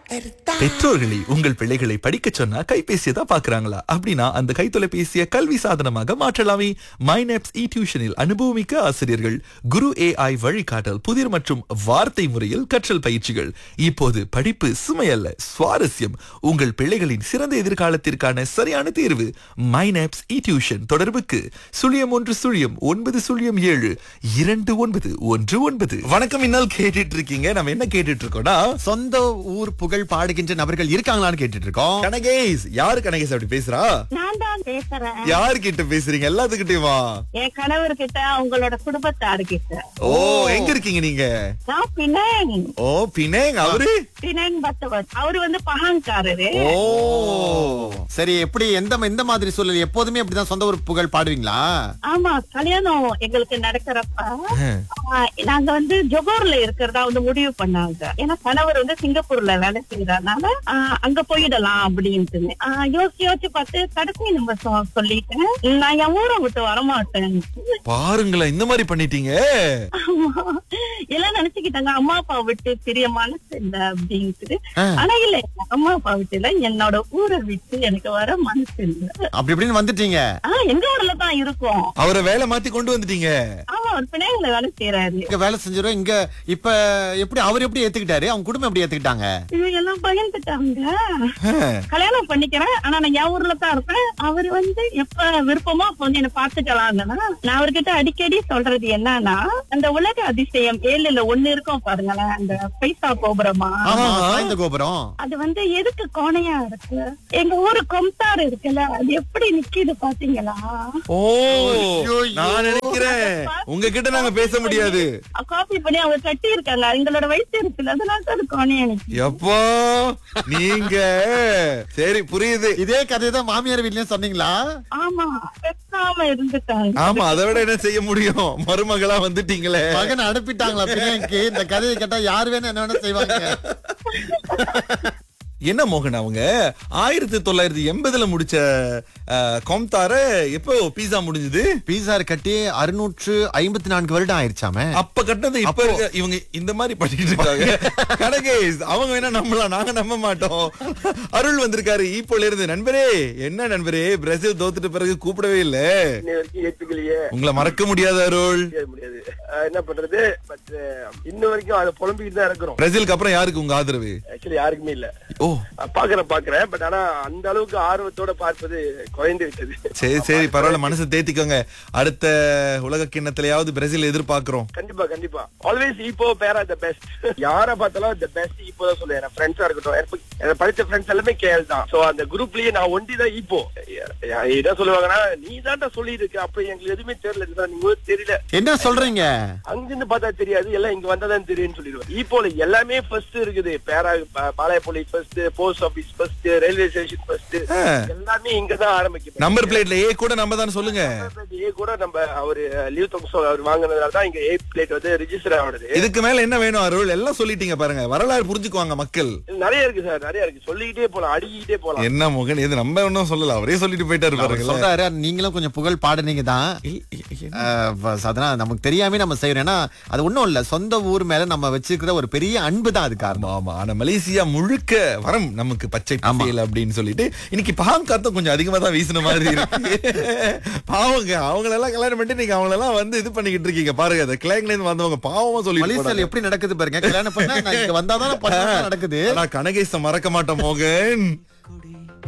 பெற்றோர்களே உங்கள் பிள்ளைகளை படிக்கச் சொன்னா கைபேசியை தான் பாக்குறாங்களா அப்படின்னா அந்த கைத்தொலைபேசியை கல்வி சாதனமாக மாற்றலாமே மைனப்ஸ் இ டியூஷனில் அனுபவமிக்க ஆசிரியர்கள் குரு ஏஐ வழிகாட்டல் புதிர் மற்றும் வார்த்தை முறையில் கற்றல் பயிற்சிகள் இப்போது படிப்பு சுமையல்ல சுவாரஸ்யம் உங்கள் பிள்ளைகளின் சிறந்த எதிர்காலத்திற்கான சரியான தேர்வு மைனப்ஸ் இ டியூஷன் தொடர்புக்கு சுழியம் ஒன்று சுழியம் ஒன்பது சுழியம் ஏழு இரண்டு ஒன்பது ஒன்று ஒன்பது வணக்கம் இன்னால் கேட்டுட்டு இருக்கீங்க நம்ம என்ன கேட்டுட்டு இருக்கோம்னா சொந்த ஊர் புகழ் பாடுகின்ற நபர்கள் இருக்காங்களான்னு கேட்டுட்டு இருக்கோம் கனகேஷ் யாரு கனகேஷ் அப்படி பேசுறா நான் தான் பேசுறேன் யாரு கிட்ட பேசுறீங்க எல்லாத்துக்கிட்டயுமா என் கணவர் கிட்ட உங்களோட குடும்பத்தாரு கிட்ட ஓ எங்க இருக்கீங்க நீங்க நான் பினேங் ஓ பினேங் அவரு பினேங் பத்தவர் அவரு வந்து பகான்காரரு ஓ சரி எப்படி எந்த எந்த மாதிரி சூழல் எப்போதுமே அப்படிதான் சொந்த ஊர் புகழ் பாடுவீங்களா ஆமா கல்யாணம் எங்களுக்கு நடக்கிறப்ப ஆ, நாங்க வந்து ஜொகோர்ல இருக்கிறதா வந்து முடிவு பண்ணாங்க ஏன்னா கணவர் வந்து சிங்கப்பூர்ல வேலை செய்யறதுனால ஆ, அங்க போயிடலாம் அப்படின்ட்டு ஆ, யோசிச்சு யோசிச்சு பார்த்து கடைசி நம்ம சொ- சொல்லிட்டேன் நான் என் ஊரை விட்டு வரமாட்டேன் பாருங்களேன் இந்த மாதிரி பண்ணிட்டீங்க ஆமா. எல்லாம் நினைச்சுக்கிட்டாங்க அம்மா அப்பா விட்டு பிரிய மனசு இல்ல அப்படின்ட்டு ஆ. ஆனா இல்ல எங்க அம்மா அப்பா விட்டு இல்ல என்னோட ஊரை விட்டு எனக்கு வர மனசு இல்ல அப்படி இப்படின்னு வந்துட்டீங்க ஆனா எங்க ஊர்ல தான் இருக்கோம் அவரை வேலை மாத்தி கொண்டு வந்துட்டீங்க ஆமா ஒரு பிள்ளைங்களை வேலை செய்யறாரு இங்க வேலை செஞ்சிரும் இங்க இப்ப எப்படி அவர் எப்படி ஏத்துக்கிட்டாரு அவங்க குடும்பம் எப்படி ஏத்துக்கிட்டாங்க இவங்க எல்லாம் பயந்துட்டாங்க ஆஹ். கல்யாணம் பண்ணிக்கிறேன் ஆனா நான் என் ஊர்ல தான் இருப்பேன் அவர் வந்து எப்ப விருப்பமோ அப்ப வந்து என்ன பாத்துக்கலாங்கன்னா நான் அவர்கிட்ட அடிக்கடி சொல்றது என்னன்னா அந்த உலக அதிசயம் ஏழுல ஒண்ணு இருக்கும் பாருங்களேன் அந்த பைசா கோபுரமா ஆமா சாய்ந்த கோபுரம் அது வந்து எதுக்கு கோணையா இருக்கு எங்க ஊரு கொம்தார் இருக்குல்ல அது எப்படி நிக்குது பாத்தீங்களா ஓ ஐயோ. நான் நினைக்கிறேன் உங்ககிட்ட நாங்க பேச முடியாது காப்பி பண்ணி அவங்க கட்டி இருக்காங்க எங்களோட வயசு இருக்குல்ல அதனால தான் அது கோணையா நிக்குது எப்போ நீங்க சரி புரியுது இதே கதை தான் மாமியார் வீட்லயும் சொன்னீங்களா ஆமா பேசாம இருந்துட்டாங்க ஆமா அதை விட என்ன செய்ய முடியும் மருமகளா வந்துட்டீங்களே மகன் அனுப்பிட்டாங்களா பிள்ளைக்கு இந்த கதையை கேட்டா யார் வேணும் என்ன வேணா செய்வாங்க என்ன மோகன் அவங்க ஆயிரத்தி தொள்ளாயிரத்தி எண்பதுல முடிச்ச அஹ், கொம்தார எப்போ பீஸா முடிஞ்சது பீஸா கட்டி அறுநூற்று ஐம்பத்தி நான்கு வருடம் ஆயிருச்சாமே அப்ப கட்டது இப்ப இருக்க இவங்க இந்த மாதிரி பண்ணிட்டு இருக்காங்க கனகேஷ் அவங்க வேணா நம்பலாம் நாங்க நம்ப மாட்டோம் அருள் வந்திருக்காரு ஈப்போல இருந்து நண்பரே என்ன நண்பரே பிரேசில் தோத்துட்ட பிறகு கூப்பிடவே இல்ல இன்னை வரைக்கும் ஏத்துக்கலையே உங்களை மறக்க முடியாது அருள் முடியாது முடியாது அஹ் என்ன பண்றது பட் இன்ன வரைக்கும் அதை புலம்பிக்கிட்டு தான் இருக்கிறோம் பிரேசிலுக்கு அப்புறம் யாருக்கு உங்க ஆதரவு ஆக்சுவலி யாருக்குமே இல்ல ஓ அஹ் பாக்குறேன் பாக்குறேன் பட் ஆனா அந்த அளவுக்கு ஆர்வத்தோட பார்ப்பது குறைந்து விட்டது சரி சரி பரவாயில்ல மனசை தேத்திக்கோங்க அடுத்த உலக கிண்ணத்திலயாவது பிரேசில் எதிர்பார்க்கிறோம் கண்டிப்பா கண்டிப்பா ஆல்வேஸ் இப்போ பேரா த பெஸ்ட் யார பார்த்தாலும் த பெஸ்ட் இப்போ தான் சொல்லுவேன் என் ஃப்ரெண்ட்ஸா இருக்கட்டும் எனக்கு- எனக்கு படிச்ச ஃப்ரெண்ட்ஸ் எல்லாமே கேஎல் தான் சோ அந்த குரூப்லயே நான் ஒண்டி தான் இப்போ என்ன சொல்லுவாங்கன்னா நீ தான்டா சொல்லி இருக்க அப்ப எங்களுக்கு எதுவுமே தெரியல இதுதான் நீங்க தெரியல என்ன சொல்றீங்க அங்கிருந்து பார்த்தா தெரியாது எல்லாம் இங்க வந்தாதான் தெரியும்னு சொல்லிடுவேன் இப்போல எல்லாமே ஃபர்ஸ்ட் இருக்குது பேரா பா- Palayapalli first post office first railway station first ஆ. எல்லாமே இங்க தான் ஆரம்பிக்கும் நம்பர் பிளேட்ல ஏ கூட நம்ம தான் சொல்லுங்க ஏ கூட நம்ம அவரு லீவ் தொகுசோ அவர் வாங்குனதுனால தான் இங்க ஏ பிளேட் வந்து ரிஜிஸ்டர் ஆகுது இதுக்கு மேல என்ன வேணும் அருள் எல்லாம் சொல்லிட்டீங்க பாருங்க வரலாறு புரிஞ்சுக்குவாங்க மக்கள் நிறைய இருக்கு சார் நிறைய இருக்கு சொல்லிக்கிட்டே போலாம் அடிக்கிட்டே போலாம் என்ன முகன் இது நம்ம ஒன்னும் சொல்லல அவரே சொல்லிட்டு போயிட்டாரு அவர் பாருங்களேன் சொல்றாரு நீங்களும் கொஞ்சம் புகழ் பாடுனீங்க தான் அஹ், ப- அதெல்லாம் நமக்கு தெரியாம நம்ம செய்யறோம் ஏன்னா அது ஒண்ணும் இல்ல சொந்த ஊர் மேல நம்ம வச்சிருக்கிற ஒரு பெரிய அன்பு தான் அது காரணம் ஆமா ஆமா ஆனா மலேசியா முழுக்க வரம் நமக்கு பச்சை பசையில் அப்படின்னு சொல்லிட்டு இன்னைக்கு பாவம் காத்தம் கொஞ்சம் அதிகமா தான் வீசின மாதிரி இருக்கு பாவங்க அவங்களெல்லாம் கல்யாணம் பண்ணிட்டு நீங்க அவங்களெல்லாம் வந்து இது பண்ணிக்கிட்டு இருக்கீங்க பாருங்க அந்த கிளைங்ல இருந்து வந்தவங்க பாவமா சொல்லி மலேசியால எப்படி நடக்குது பாருங்க கல்யாணம் பண்ணா நான் இங்க வந்தாதான் பத்து வருஷம் நடக்குது ஆனா கனகேச மறக்க மாட்டோம் மோகன்